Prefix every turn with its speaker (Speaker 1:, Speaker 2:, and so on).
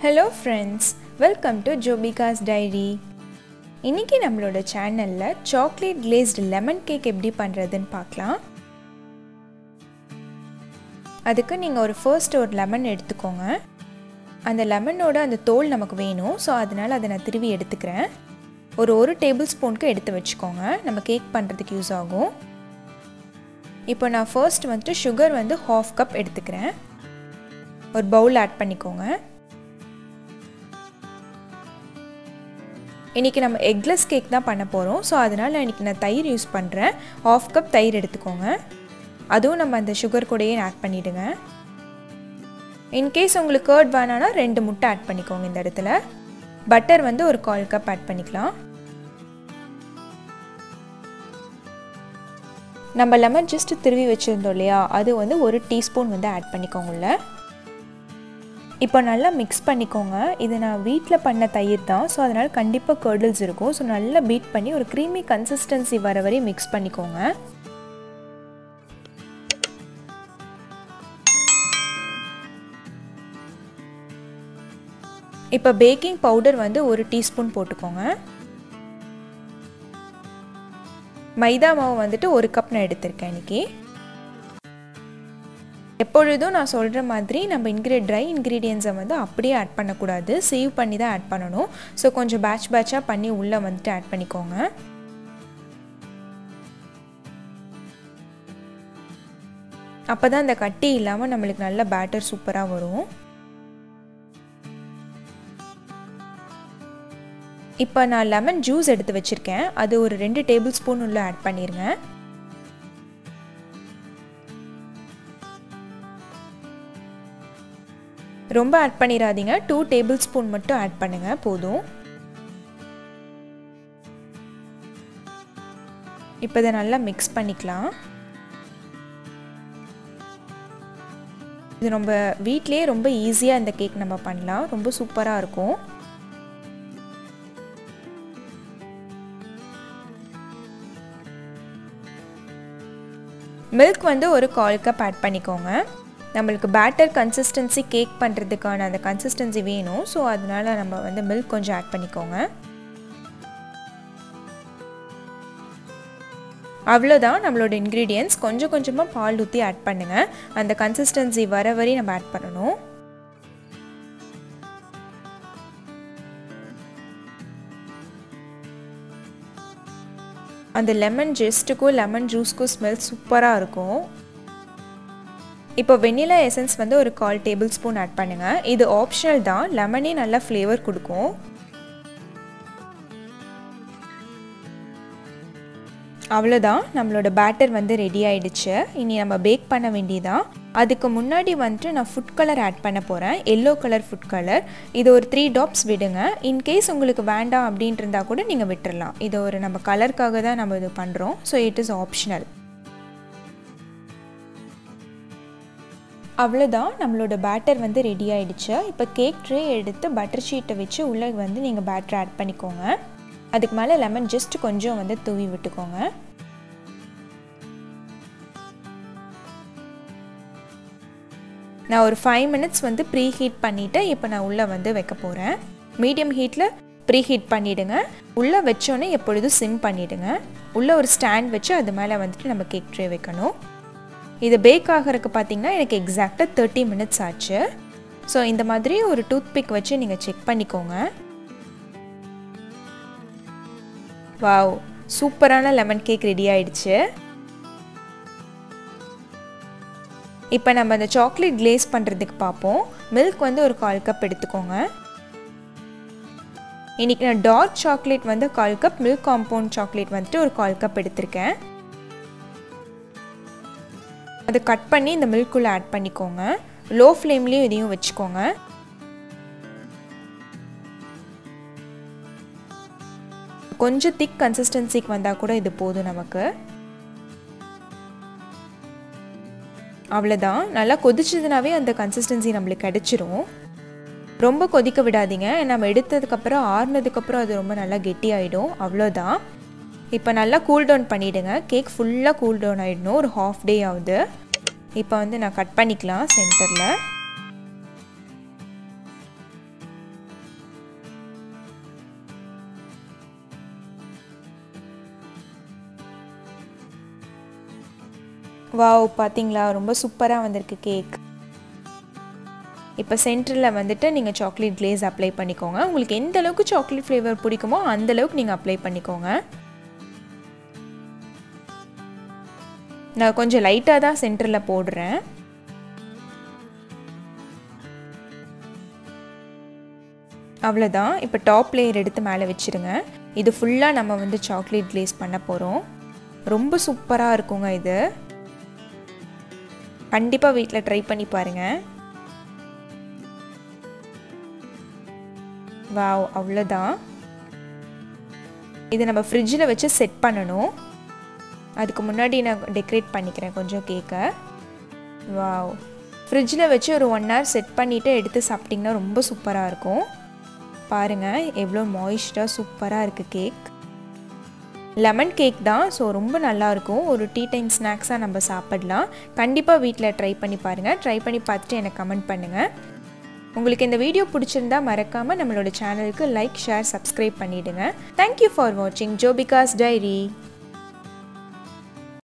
Speaker 1: hello friends welcome to Jobika's diary இன்றைக்கி நம்மளோட சேனலில் சாக்லேட் glazed லெமன் கேக் எப்படி பண்ணுறதுன்னு பார்க்கலாம் அதுக்கு நீங்கள் ஒரு ஃபர்ஸ்ட் ஒரு லெமன் எடுத்துக்கோங்க அந்த லெமனோட அந்த தோல் நமக்கு வேணும் ஸோ அதனால் அதை நான் திருவி எடுத்துக்கிறேன் ஒரு ஒரு டேபிள் ஸ்பூனுக்கு எடுத்து வச்சுக்கோங்க நம்ம கேக் பண்ணுறதுக்கு யூஸ் ஆகும் இப்போ நான் ஃபர்ஸ்ட் வந்துட்டு சுகர் வந்து ஹாஃப் கப் எடுத்துக்கிறேன் ஒரு பவுல் ஆட் பண்ணிக்கோங்க இன்றைக்கி நம்ம எக்லெஸ் கேக் தான் பண்ண போகிறோம் ஸோ அதனால் இன்றைக்கி நான் தயிர் யூஸ் பண்ணுறேன் ஆஃப் கப் தயிர் எடுத்துக்கோங்க அதுவும் நம்ம அந்த சுகர் கூடயே ஆட் பண்ணிவிடுங்க இன்கேஸ் உங்களுக்கு கேர்ட் வேணான்னா ரெண்டு முட்டை ஆட் பண்ணிக்கோங்க இந்த இடத்துல பட்டர் வந்து ஒரு கால் கப் ஆட் பண்ணிக்கலாம் நம்ம லெமன் ஜஸ்ட் திருவி வச்சுருந்தோம் இல்லையா அது வந்து ஒரு டீஸ்பூன் வந்து ஆட் பண்ணிக்கோங்கல்ல இப்போ நல்லா மிக்ஸ் பண்ணிக்கோங்க இது நான் வீட்டில் பண்ண தயிர் தான் ஸோ அதனால் கண்டிப்பாக கர்டில்ஸ் இருக்கும் ஸோ நல்லா பீட் பண்ணி ஒரு க்ரீமி கன்சிஸ்டன்சி வர வரையும் மிக்ஸ் பண்ணிக்கோங்க இப்போ பேக்கிங் பவுடர் வந்து ஒரு டீஸ்பூன் போட்டுக்கோங்க மைதா மாவு வந்துட்டு ஒரு கப் நான் எடுத்திருக்கேன் இன்றைக்கி எப்பொழுதும் நான் சொல்கிற மாதிரி நம்ம இன்க்ரீ ட்ரை இன்க்ரீடியன்ஸை வந்து அப்படியே ஆட் பண்ணக்கூடாது சேவ் பண்ணி தான் ஆட் பண்ணணும் ஸோ கொஞ்சம் பேட்ச் பேட்சாக பண்ணி உள்ளே வந்துட்டு ஆட் பண்ணிக்கோங்க அப்போ தான் அந்த கட்டி இல்லாமல் நம்மளுக்கு நல்ல பேட்டர் சூப்பராக வரும் இப்போ நான் லெமன் ஜூஸ் எடுத்து வச்சுருக்கேன் அது ஒரு ரெண்டு டேபிள் ஸ்பூன் உள்ள ஆட் பண்ணிடுங்க ரொம்ப ஆட் பண்ணிடாதீங்க டூ டேபிள் ஸ்பூன் மட்டும் ஆட் பண்ணுங்கள் போதும் இப்போ இதை நல்லா மிக்ஸ் பண்ணிக்கலாம் இது ரொம்ப வீட்லேயே ரொம்ப ஈஸியாக இந்த கேக் நம்ம பண்ணலாம் ரொம்ப சூப்பராக இருக்கும் மில்க் வந்து ஒரு கால் கப் ஆட் பண்ணிக்கோங்க நம்மளுக்கு பேட்டர் கன்சிஸ்டன்சி கேக் பண்ணுறதுக்கான அந்த கன்சிஸ்டன்சி வேணும் ஸோ அதனால் நம்ம வந்து மில்க் கொஞ்சம் ஆட் பண்ணிக்கோங்க அவ்வளோதான் நம்மளோட இன்க்ரீடியன்ஸ் கொஞ்சம் கொஞ்சமாக பால் ஊற்றி ஆட் பண்ணுங்கள் அந்த கன்சிஸ்டன்சி வர வரையும் நம்ம ஆட் பண்ணணும் அந்த லெமன் ஜெஸ்ட்டுக்கும் லெமன் ஜூஸ்க்கும் ஸ்மெல் சூப்பராக இருக்கும் இப்போ வெண்ணிலா எசன்ஸ் வந்து ஒரு கால் டேபிள் ஸ்பூன் ஆட் பண்ணுங்கள் இது ஆப்ஷனல் தான் லெமனே நல்லா ஃப்ளேவர் கொடுக்கும் அவ்வளோதான் நம்மளோட பேட்டர் வந்து ரெடி ஆயிடுச்சு இனி நம்ம பேக் பண்ண வேண்டியதான் அதுக்கு முன்னாடி வந்துட்டு நான் ஃபுட் கலர் ஆட் பண்ண போகிறேன் எல்லோ கலர் ஃபுட் கலர் இது ஒரு த்ரீ டாப்ஸ் விடுங்க இன்கேஸ் உங்களுக்கு வேண்டாம் அப்படின்ட்டு இருந்தால் கூட நீங்கள் விட்டுறலாம் இது ஒரு நம்ம கலருக்காக தான் நம்ம இது பண்ணுறோம் ஸோ இட் இஸ் ஆப்ஷனல் அவ்வளோதான் நம்மளோட பேட்டர் வந்து ரெடி ஆயிடுச்சு இப்போ கேக் ட்ரே எடுத்து பட்டர் ஷீட்டை வச்சு உள்ளே வந்து நீங்கள் பேட்டர் ஆட் பண்ணிக்கோங்க அதுக்கு மேலே லெமன் ஜஸ்ட் கொஞ்சம் வந்து தூவி விட்டுக்கோங்க நான் ஒரு ஃபைவ் மினிட்ஸ் வந்து ப்ரீ ஹீட் பண்ணிவிட்டு இப்போ நான் உள்ளே வந்து வைக்க போகிறேன் மீடியம் ஹீட்டில் ப்ரீ ஹீட் பண்ணிவிடுங்க உள்ளே வச்சோன்னே எப்பொழுதும் சிம் பண்ணிவிடுங்க உள்ளே ஒரு ஸ்டாண்ட் வச்சு அது மேலே வந்துட்டு நம்ம கேக் ட்ரே வைக்கணும் இது பேக் ஆகிறதுக்கு பார்த்தீங்கன்னா எனக்கு எக்ஸாக்டாக தேர்ட்டி மினிட்ஸ் ஆச்சு ஸோ இந்த மாதிரி ஒரு டூத் பிக் வச்சு நீங்கள் செக் பண்ணிக்கோங்க வாவ் சூப்பரான லெமன் கேக் ரெடி ஆயிடுச்சு இப்போ நம்ம அந்த சாக்லேட் கிளேஸ் பண்ணுறதுக்கு பார்ப்போம் மில்க் வந்து ஒரு கால் கப் எடுத்துக்கோங்க இன்றைக்கி நான் டார்க் சாக்லேட் வந்து கால் கப் மில்க் காம்பவுண்ட் சாக்லேட் வந்துட்டு ஒரு கால் கப் எடுத்திருக்கேன் அதை கட் பண்ணி இந்த மில்க்குள்ளே ஆட் பண்ணிக்கோங்க லோ ஃப்ளேம்லேயும் இதையும் வச்சுக்கோங்க கொஞ்சம் திக் கன்சிஸ்டன்சிக்கு வந்தால் கூட இது போதும் நமக்கு அவ்வளோதான் நல்லா கொதிச்சதுனாவே அந்த கன்சிஸ்டன்சி நம்மளுக்கு கிடச்சிரும் ரொம்ப கொதிக்க விடாதீங்க நம்ம எடுத்ததுக்கப்புறம் ஆறுனதுக்கப்புறம் அது ரொம்ப நல்லா கெட்டி ஆகிடும் அவ்வளோதான் இப்போ நல்லா கூல் டவுன் பண்ணிவிடுங்க கேக் ஃபுல்லாக கூல் டவுன் ஆகிடணும் ஒரு ஹாஃப் டே ஆகுது இப்போ வந்து நான் கட் பண்ணிக்கலாம் சென்டரில் வாவ் பார்த்தீங்களா ரொம்ப சூப்பராக வந்திருக்கு கேக் இப்போ சென்டரில் வந்துட்டு நீங்கள் சாக்லேட் கிளேஸ் அப்ளை பண்ணிக்கோங்க உங்களுக்கு எந்த அளவுக்கு சாக்லேட் ஃப்ளேவர் பிடிக்குமோ அந்த அளவுக்கு நீங்கள் அப்ளை பண்ணிக்கோங்க நான் கொஞ்சம் லைட்டாக தான் சென்டரில் போடுறேன் அவ்வளோதான் இப்போ டாப் லேயர் எடுத்து மேலே வச்சுருங்க இது ஃபுல்லாக நம்ம வந்து சாக்லேட் கிளேஸ் பண்ண போகிறோம் ரொம்ப சூப்பராக இருக்குங்க இது கண்டிப்பாக வீட்டில் ட்ரை பண்ணி பாருங்கள் வாவ் அவ்வளோதான் இதை நம்ம ஃப்ரிட்ஜில் வச்சு செட் பண்ணணும் அதுக்கு முன்னாடி நான் டெக்கரேட் பண்ணிக்கிறேன் கொஞ்சம் கேக்கை வாவ் ஃப்ரிட்ஜில் வச்சு ஒரு ஒன் ஹவர் செட் பண்ணிவிட்டு எடுத்து சாப்பிட்டிங்கன்னா ரொம்ப சூப்பராக இருக்கும் பாருங்கள் எவ்வளோ மாய்ஸ்டாக சூப்பராக இருக்குது கேக் லெமன் கேக் தான் ஸோ ரொம்ப நல்லாயிருக்கும் ஒரு டீ டைம் ஸ்நாக்ஸாக நம்ம சாப்பிடலாம் கண்டிப்பாக வீட்டில் ட்ரை பண்ணி பாருங்கள் ட்ரை பண்ணி பார்த்துட்டு எனக்கு கமெண்ட் பண்ணுங்கள் உங்களுக்கு இந்த வீடியோ பிடிச்சிருந்தா மறக்காமல் நம்மளோட சேனலுக்கு லைக் ஷேர் சப்ஸ்கிரைப் பண்ணிவிடுங்க தேங்க்யூ ஃபார் வாட்சிங் ஜோபிகாஸ் டைரி